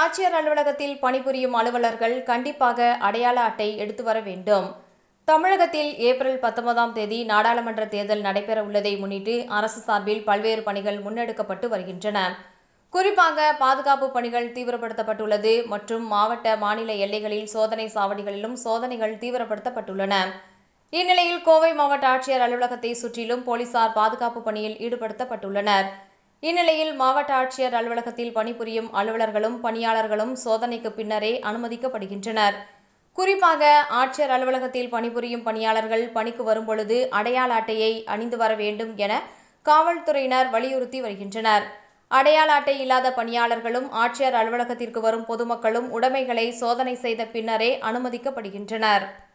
ஆட்சியர் அலுவலகத்தில் பணிபுரியும் அலுவலர்கள் கண்டிப்பாக அடையாள அட்டை எடுத்து வர வேண்டும் தமிழகத்தில் ஏப்ரல் பத்தொன்பதாம் தேதி நாடாளுமன்ற தேர்தல் நடைபெற உள்ளதை முன்னிட்டு அரசு சார்பில் பல்வேறு பணிகள் முன்னெடுக்கப்பட்டு வருகின்றன குறிப்பாக பாதுகாப்பு பணிகள் தீவிரப்படுத்தப்பட்டுள்ளது மற்றும் மாவட்ட மாநில எல்லைகளில் சோதனை சாவடிகளிலும் சோதனைகள் தீவிரப்படுத்தப்பட்டுள்ளன இந்நிலையில் கோவை மாவட்ட ஆட்சியர் அலுவலகத்தை சுற்றிலும் போலீசார் பாதுகாப்பு பணியில் ஈடுபடுத்தப்பட்டுள்ளனர் இந்நிலையில் மாவட்ட ஆட்சியர் அலுவலகத்தில் பணிபுரியும் அலுவலர்களும் பணியாளர்களும் சோதனைக்கு பின்னரே அனுமதிக்கப்படுகின்றனர் குறிப்பாக ஆட்சியர் அலுவலகத்தில் பணிபுரியும் பணியாளர்கள் பணிக்கு வரும்பொழுது அடையாள அட்டையை அணிந்து வர வேண்டும் என காவல்துறையினர் வலியுறுத்தி வருகின்றனர் அடையாள அட்டை இல்லாத பணியாளர்களும் ஆட்சியர் அலுவலகத்திற்கு வரும் பொதுமக்களும் உடைமைகளை சோதனை செய்த பின்னரே அனுமதிக்கப்படுகின்றனர்